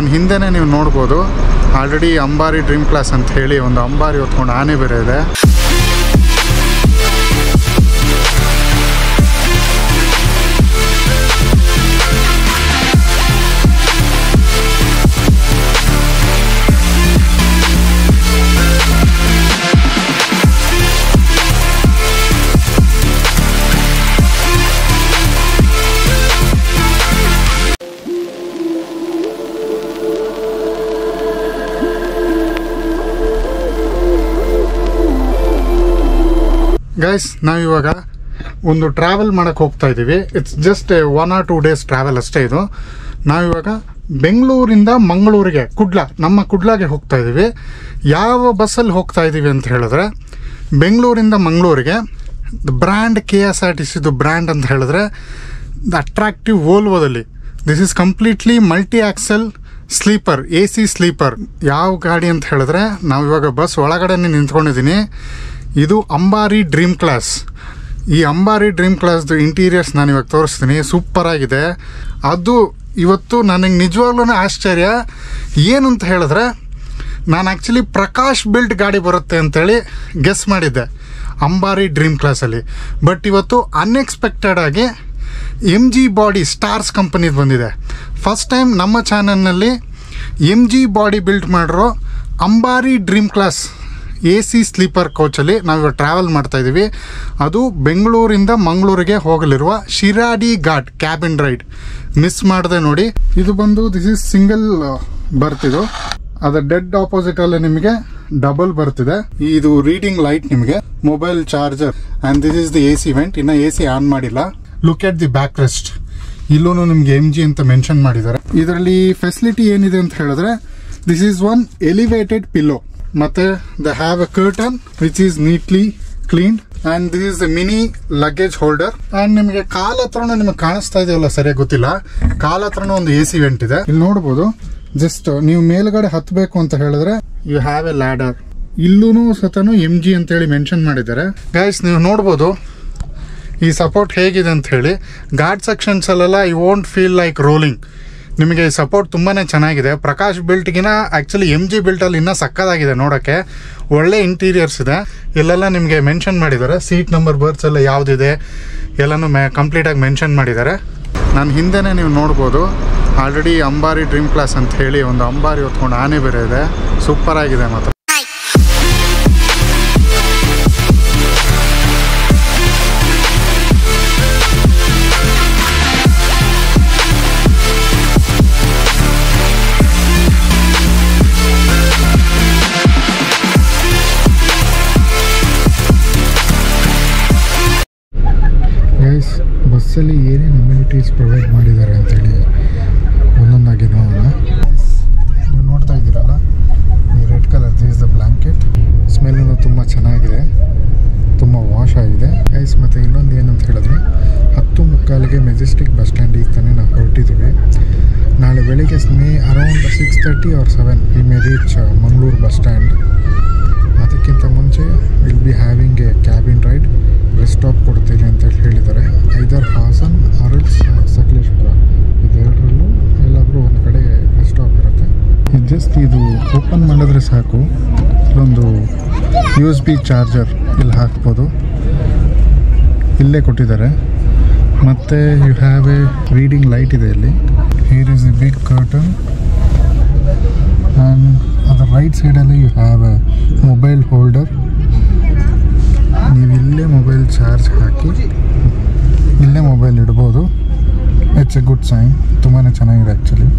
ಹಿಂದೆನೇ ನೀವು ನೋಡ್ಬೋದು ಆಲ್ರೆಡಿ ಅಂಬಾರಿ ಡ್ರೀಮ್ ಕ್ಲಾಸ್ ಅಂತ ಹೇಳಿ ಒಂದು ಅಂಬಾರಿ ಹೊತ್ಕೊಂಡು ಆನೆ ಬೇರೆ ಇದೆ ಗೈಸ್ ನಾವಿವಾಗ ಒಂದು ಟ್ರಾವೆಲ್ ಮಾಡಕ್ಕೆ ಹೋಗ್ತಾ ಇದ್ದೀವಿ it's just one or two days travel ಅಷ್ಟೇ ಇದು ನಾವಿವಾಗ ಬೆಂಗಳೂರಿಂದ ಮಂಗಳೂರಿಗೆ ಕುಡ್ಲ ನಮ್ಮ ಕುಡ್ಲಾಗೆ ಹೋಗ್ತಾ ಇದ್ದೀವಿ ಯಾವ ಬಸ್ಸಲ್ಲಿ ಹೋಗ್ತಾ ಇದ್ದೀವಿ ಅಂತ ಹೇಳಿದ್ರೆ ಬೆಂಗಳೂರಿಂದ ಮಂಗಳೂರಿಗೆ brand K S R T ಸಿದು ಬ್ರ್ಯಾಂಡ್ ಅಂತ ಹೇಳಿದ್ರೆ ದ ಅಟ್ರಾಕ್ಟಿವ್ ವೋಲ್ವೋದಲ್ಲಿ this is completely multi axle sleeper A C sleeper ಯಾವ ಗಾಡಿ ಅಂತ ಹೇಳಿದ್ರೆ ನಾವು ಇವಾಗ ಬಸ್ ಒಳಗಡೆನೆ ನಿಂತ್ಕೊಂಡಿದ್ದೀನಿ ಇದು ಅಂಬಾರಿ ಡ್ರೀಮ್ ಕ್ಲಾಸ್ ಈ ಅಂಬಾರಿ ಡ್ರೀಮ್ ಕ್ಲಾಸ್ದು ಇಂಟೀರಿಯರ್ಸ್ ನಾನು ಇವಾಗ ತೋರಿಸ್ತೀನಿ ಸೂಪರ್ ಆಗಿದೆ ಅದು ಇವತ್ತು ನನಗೆ ನಿಜವಾಗ್ಲೂ ಆಶ್ಚರ್ಯ ಏನು ಅಂತ ಹೇಳಿದ್ರೆ ನಾನು ಆ್ಯಕ್ಚುಲಿ ಪ್ರಕಾಶ್ ಬಿಲ್ಡ್ ಗಾಡಿ ಬರುತ್ತೆ ಅಂತೇಳಿ ಗೆಸ್ ಮಾಡಿದ್ದೆ ಅಂಬಾರಿ ಡ್ರೀಮ್ ಕ್ಲಾಸಲ್ಲಿ ಬಟ್ ಇವತ್ತು ಅನ್ಎಕ್ಸ್ಪೆಕ್ಟೆಡ್ ಆಗಿ ಎಮ್ ಜಿ ಬಾಡಿ ಸ್ಟಾರ್ಸ್ ಕಂಪನಿದು ಬಂದಿದೆ ಫಸ್ಟ್ ಟೈಮ್ ನಮ್ಮ ಚಾನಲ್ನಲ್ಲಿ ಎಮ್ ಜಿ ಬಾಡಿ ಬಿಲ್ಡ್ ಮಾಡಿರೋ Ambari dream class A C sleeper ಕೋಚಲ್ಲಿ ನಾವಿವಾಗ ಟ್ರಾವೆಲ್ ಮಾಡ್ತಾ ಇದ್ದೀವಿ ಅದು ಬೆಂಗಳೂರಿಂದ ಮಂಗಳೂರಿಗೆ ಹೋಗಲಿರುವ Shiradi ghat cabin ride miss ಮಾಡದೆ ನೋಡಿ ಇದು ಬಂದು ದಿಸ್ ಇಸ್ ಸಿಂಗಲ್ ಬರ್ತಿದು ಅದರ ಡೆಡ್ ಆಪೋಸಿಟ್ ಅಲ್ಲಿ ನಿಮಗೆ ಡಬಲ್ ಬರ್ತಿದೆ ಇದು ರೀಡಿಂಗ್ ಲೈಟ್ ನಿಮಗೆ mobile charger and this is the A C vent ಇನ್ನ ಎ ಸಿ ಆನ್ ಮಾಡಿಲ್ಲ look at the back rest ಇಲ್ಲೂ ನಿಮ್ಗೆ ಎಮ್ ಜಿ ಅಂತ ಮೆನ್ಷನ್ ಮಾಡಿದ್ದಾರೆ ಇದರಲ್ಲಿ ಫೆಸಿಲಿಟಿ ಏನಿದೆ ಅಂತ ಹೇಳಿದ್ರೆ this is one elevated pillow ಮತ್ತೆ the have a curtain which is neatly cleaned and this is the mini luggage holder and ನಿಮಗೆ ಕಾಲ ಹತ್ರನೂ ನಿಮಗೆ ಕಾಣಿಸ್ತಾ ಇದೆಯಲ್ಲ ಸರಿಯಾಗಿ ಗೊತ್ತಿಲ್ಲ ಕಾಲ ಹತ್ರನೂ ಒಂದು ಎ ಸಿ ವೆಂಟ್ ಇದೆ ಇಲ್ಲಿ ನೋಡ್ಬೋದು ಜಸ್ಟ್ ನೀವು ಮೇಲ್ಗಡೆ ಹತ್ತಬೇಕು ಅಂತ ಹೇಳಿದ್ರೆ ಯು ಹ್ಯಾವ್ ಎ ಲ್ಯಾಡರ್ ಇಲ್ಲೂ ಸತನು ಎಮ್ ಜಿ ಅಂತೇಳಿ ಮೆನ್ಷನ್ ಮಾಡಿದ್ದಾರೆ ಗೈಸ್ ನೀವು ನೋಡ್ಬೋದು ಈ ಸಪೋರ್ಟ್ ಹೇಗಿದೆ ಅಂತ ಹೇಳಿ ಗಾರ್ಡ್ ಸೆಕ್ಷನ್ಸಲ್ಲೆಲ್ಲ I won't feel like rolling ನಿಮಗೆ ಈ ಸಪೋರ್ಟ್ ತುಂಬಾ ಚೆನ್ನಾಗಿದೆ ಪ್ರಕಾಶ್ ಬಿಲ್ಟ್ಗಿನ ಆ್ಯಕ್ಚುಲಿ ಎಮ್ ಜಿ ಬಿಲ್ಟಲ್ಲಿ ಇನ್ನೂ ಸಕ್ಕದಾಗಿದೆ ನೋಡೋಕ್ಕೆ ಒಳ್ಳೆ ಇಂಟೀರಿಯರ್ಸ್ ಇದೆ ಇಲ್ಲೆಲ್ಲ ನಿಮಗೆ ಮೆನ್ಷನ್ ಮಾಡಿದ್ದಾರೆ ಸೀಟ್ ನಂಬರ್ ಬರ್ತ್ಸ್ ಎಲ್ಲ ಯಾವುದಿದೆ ಎಲ್ಲನೂ ಮೆ ಕಂಪ್ಲೀಟಾಗಿ ಮೆನ್ಷನ್ ಮಾಡಿದ್ದಾರೆ ನಾನು ಹಿಂದೆನೇ ನೀವು ನೋಡ್ಬೋದು ಆಲ್ರೆಡಿ ಅಂಬಾರಿ ಡ್ರೀಮ್ ಕ್ಲಾಸ್ ಅಂತ ಹೇಳಿ ಒಂದು ಅಂಬಾರಿ ಹೊತ್ಕೊಂಡು ಆನೆ ಬೇರೆ ಇದೆ ಸೂಪರ್ ಆಗಿದೆ ಮಾತ್ರ ಗೈಸ್ ಬಸ್ಸಲ್ಲಿ ಏನೇನು ಅಮ್ಯುನಿಟೀಸ್ ಪ್ರೊವೈಡ್ ಮಾಡಿದ್ದಾರೆ ಅಂತೇಳಿ ಒಂದೊಂದಾಗಿ ನೋಡೋಣ ನೀವು ನೋಡ್ತಾ ಇದ್ದೀರಲ್ಲ ಈ red colour this the blanket ಸ್ಮೆಲ್ಲೂ ತುಂಬ ಚೆನ್ನಾಗಿದೆ ತುಂಬ ವಾಶ್ ಆಗಿದೆ ಗೈಸ್ ಮತ್ತು ಇನ್ನೊಂದು ಏನಂತ ಹೇಳಿದ್ರೆ ಹತ್ತು ಮುಕ್ಕಾಲಿಗೆ ಮೆಜೆಸ್ಟಿಕ್ ಬಸ್ ಸ್ಟ್ಯಾಂಡಿಗೆ ತಾನೇ ನಾವು ಹೊರಟಿದ್ದೀವಿ ನಾಳೆ ಬೆಳಿಗ್ಗೆ may around six thirty or seven we may reach Mangaluru bus stand ಅದಕ್ಕಿಂತ ಮುಂಚೆ will be having a cabin ride rest stop ಕೊಡ್ತೀನಿ ಅಂತ ಹೇಳಿದ್ದಾರೆ ಐದರ್ ಹಾಸನ್ ಆರಲ್ಸ್ ಸಕಲೇಶ್ಪುರ ಇದೆರಡರಲ್ಲೂ ಎಲ್ಲಾದರೂ ಒಂದು ಕಡೆ ರೆಸ್ಟ್ ಸ್ಟಾಪ್ ಇರುತ್ತೆ ಇದು ಜಸ್ಟ್ ಇದು ಓಪನ್ ಮಾಡಿದ್ರೆ ಸಾಕು ಇಲ್ಲೊಂದು ಯು ಎಸ್ ಬಿ ಚಾರ್ಜರ್ ಇಲ್ಲಿ ಹಾಕ್ಬೋದು ಇಲ್ಲೇ ಕೊಟ್ಟಿದ್ದಾರೆ ಮತ್ತು you have a reading light ಇದೆ ಇಲ್ಲಿ here is a big curtain and ಅದರ ರೈಟ್ ಸೈಡಲ್ಲಿ you have a mobile holder ನೀವು ಇಲ್ಲೇ ಮೊಬೈಲ್ ಚಾರ್ಜ್ ಹಾಕಿ ಇಲ್ಲೇ ಮೊಬೈಲ್ ಇಡ್ಬೋದು ಇಟ್ಸ್ ಎ ಗುಡ್ ಸೈನ್ ತುಂಬಾ ಚೆನ್ನಾಗಿದೆ ಆ್ಯಕ್ಚುಲಿ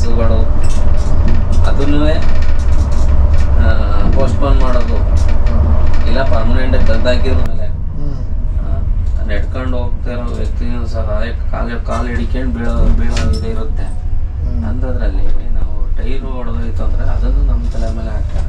ಕೆಲಸಗಳು ಅದನ್ನೂ ಪೋಸ್ಟ್ಪೋನ್ ಮಾಡೋದು ಇಲ್ಲ ಪರ್ಮನೆಂಟ್ ತೆಗ್ದಾಕಿದ್ರ ಮೇಲೆ ನೆಡ್ಕೊಂಡು ಹೋಗ್ತಿರೋ ವ್ಯಕ್ತಿನೂ ಸಹ ಅದೇ ಕಾಲು ಕಾಲು ಹಿಡಿಕೊಂಡು ಬೀಳೋ ಬೀಳೋ ಇದು ಇರುತ್ತೆ ಅಂಥದ್ರಲ್ಲಿ ನಾವು ಟೈರು ಹೊಡೆದೋಯ್ತು ಅಂದರೆ ಅದನ್ನು ನಮ್ಮ ತಲೆ ಮೇಲೆ ಹಾಕ್ತಾರೆ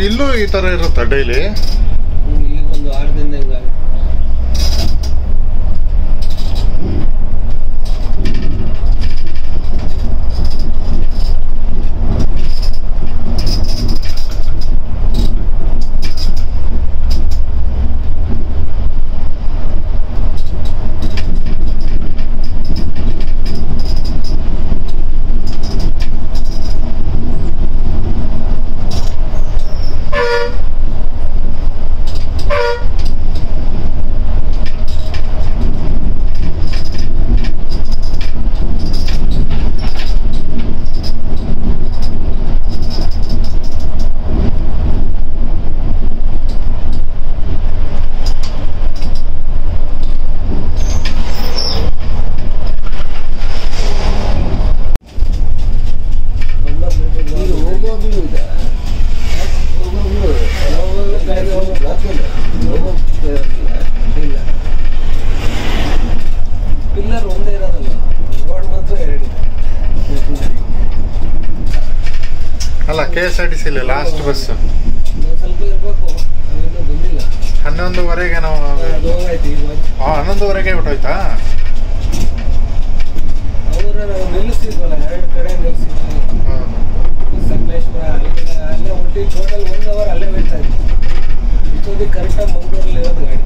ಇಲ್ಲೂ ಈ ಥರ ಇರುತ್ತಾ ಡೈಲಿ ಹ್ಮ್, ಈಗ ಒಂದು ಆರು ದಿನದ ಹಿಂಗಾಗಿ ಈಗ ಹೋಗುವಾಗಲೂ ಇದೆ ಹೋಗುವಾಗಲೂ ಯಾವಾಗ ಗಾಡಿ ಹೋಗೋ ಬ್ಲಾಕ್ ಇಲ್ಲ ಹೋಗೋ ಇಲ್ಲ ಪಿಲ್ಲರ್ ಒಂದೇ ಇರೋದಲ್ಲ ರೋಡ್ ಮಾತ್ರ ಎರಡಿದೆ ಅಲ್ಲ ಕೆ ಎಸ್ ಆರ್ ಟಿ ಸಿಲಿ ಲಾಸ್ಟ್ ಬಸ್ ಇನ್ನೊಂದ್ ಸ್ವಲ್ಪ ಇರ್ಬೇಕು ಅಲ್ಲಿಂದ ಬಂದಿಲ್ಲ ಹನ್ನೊಂದುವರೆಗೆ ನಾವು ಅದು ಹೋಗಾಯ್ತು ಈಗ ಆ, ಹನ್ನೊಂದುವರೆಗೆ ಬಿಟ್ಟೋಯ್ತಾ ಅವ್ರ ನಾವು ನಿಲ್ಲಿಸ್ತಿದ್ವಲ್ಲ ಎರಡು ಕಡೆ ನಿಲ್ಲಿಸಿದ್ವಿ ಸಕಲೇಶ್ವರ ಅಲ್ಲಿ ಅಲ್ಲೇ ಒಟ್ಟಿ ಟೋಟಲ್ ಒನ್ ಅವರ್ ಅಲ್ಲೇ ವೇಟ್ ಆಯ್ತು ಇಷ್ಟೊತ್ತಿಗೆ ಕರೆಕ್ಟಾಗಿ ಮಂಗಳೂರಲ್ಲಿ ಇರೋದು ಗಾಡಿ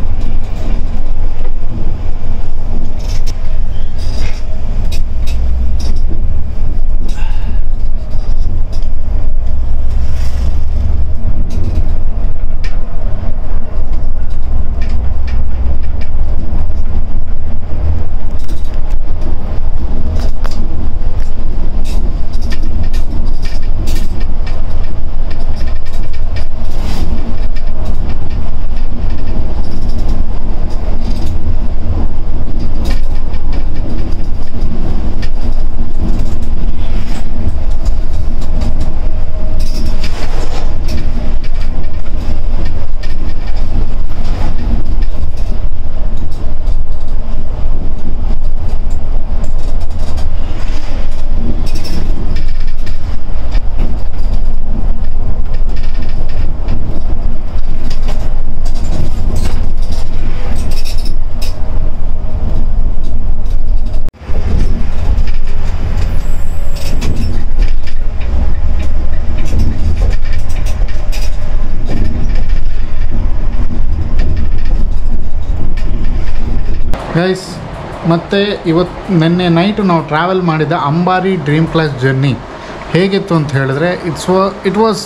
ಗೈಸ್ ಮತ್ತು ಇವತ್ತು ನಿನ್ನೆ ನೈಟು ನಾವು ಟ್ರಾವೆಲ್ ಮಾಡಿದ ಅಂಬಾರಿ ಡ್ರೀಮ್ ಕ್ಲಾಸ್ ಜರ್ನಿ ಹೇಗಿತ್ತು ಅಂತ ಹೇಳಿದ್ರೆ ಇಟ್ಸ್ ವ ಇಟ್ ವಾಸ್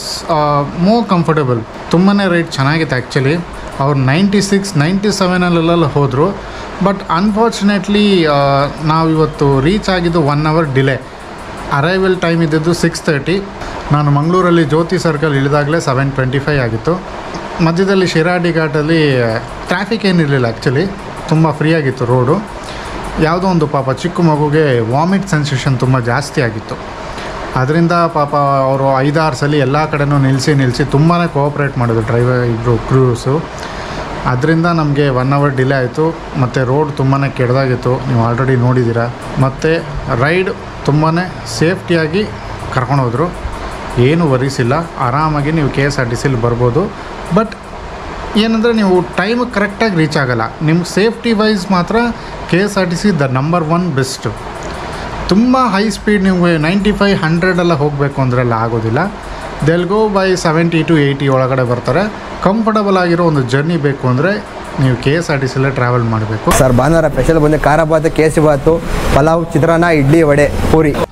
ಮೋ ಕಂಫರ್ಟಬಲ್ ತುಂಬಾ ರೈಟ್ ಚೆನ್ನಾಗಿತ್ತು ಆ್ಯಕ್ಚುಲಿ ಅವ್ರು ನೈಂಟಿ ಸಿಕ್ಸ್ ನೈಂಟಿ ಸೆವೆನಲ್ಲೆಲ್ಲ ಹೋದರು ಬಟ್ ಅನ್ಫಾರ್ಚುನೇಟ್ಲಿ ನಾವು ಇವತ್ತು ರೀಚ್ ಆಗಿದ್ದು one hour delay arrival time ಇದ್ದಿದ್ದು ಸಿಕ್ಸ್ ತರ್ಟಿ ನಾನು ಮಂಗಳೂರಲ್ಲಿ ಜ್ಯೋತಿ ಸರ್ಕಲ್ ಇಳಿದಾಗಲೇ ಸೆವೆನ್ ಟ್ವೆಂಟಿ ಫೈವ್ ಆಗಿತ್ತು ಮಧ್ಯದಲ್ಲಿ ಶಿರಾಡಿ ಘಾಟಲ್ಲಿ ಟ್ರಾಫಿಕ್ ಏನಿರಲಿಲ್ಲ ಆ್ಯಕ್ಚುಲಿ ತುಂಬ ಫ್ರೀ ಆಗಿತ್ತು ರೋಡು ಯಾವುದೋ ಒಂದು ಪಾಪ ಚಿಕ್ಕ ಮಗುಗೆ ವಾಮಿಟ್ ಸೆನ್ಸೇಷನ್ ತುಂಬ ಜಾಸ್ತಿ ಆಗಿತ್ತು ಅದರಿಂದ ಪಾಪ ಅವರು ಐದಾರು ಸಲ ಎಲ್ಲ ಕಡೆನೂ ನಿಲ್ಲಿಸಿ ನಿಲ್ಲಿಸಿ ತುಂಬಾ ಕೋಆಪ್ರೇಟ್ ಮಾಡಿದ್ರು ಡ್ರೈವರ್ ಇಬ್ಬರು ಕ್ರೂಸು ಅದರಿಂದ ನಮಗೆ ಒನ್ ಅವರ್ ಡಿಲೇ ಆಯಿತು ಮತ್ತು ರೋಡ್ ತುಂಬಾ ಕೆಡ್ದಾಗಿತ್ತು ನೀವು ಆಲ್ರೆಡಿ ನೋಡಿದ್ದೀರಾ ಮತ್ತು ರೈಡ್ ತುಂಬಾ ಸೇಫ್ಟಿಯಾಗಿ ಕರ್ಕೊಂಡೋದ್ರು ಏನು ವರಿಸಿಲ್ಲ ಆರಾಮಾಗಿ ನೀವು ಕೆ ಎಸ್ ಆರ್ ಟಿ ಸಿಲಿ ಬರ್ಬೋದು ಬಟ್ ಏನಂದರೆ ನೀವು ಟೈಮ್ ಕರೆಕ್ಟಾಗಿ ರೀಚ್ ಆಗಲ್ಲ ನಿಮ್ಗೆ ಸೇಫ್ಟಿ ವೈಸ್ ಮಾತ್ರ K S R T C the number one best ತುಂಬ ಹೈ ಸ್ಪೀಡ್ ನೀವು ನೈಂಟಿ ಫೈವ್ ಹಂಡ್ರೆಡೆಲ್ಲ ಹೋಗಬೇಕು ಅಂದ್ರೆಲ್ಲ ಆಗೋದಿಲ್ಲ they'll go by seventy to eighty ಒಳಗಡೆ ಬರ್ತಾರೆ ಕಂಫರ್ಟಬಲ್ ಆಗಿರೋ ಒಂದು ಜರ್ನಿ ಬೇಕು ಅಂದರೆ ನೀವು ಕೆ ಎಸ್ ಆರ್ ಟಿ ಸಿಲೇ ಟ್ರಾವೆಲ್ ಮಾಡಬೇಕು ಸರ್ ಭಾನುವಾರ ಸ್ಪೆಷಲ್ ಬಂದು ಖಾರ ಬಾತು ಕೇಸರಿ ಬಾತು ಪಲಾವ್ ಚಿತ್ರಾನ್ನ ಇಡ್ಲಿ ವಡೆ ಪೂರಿ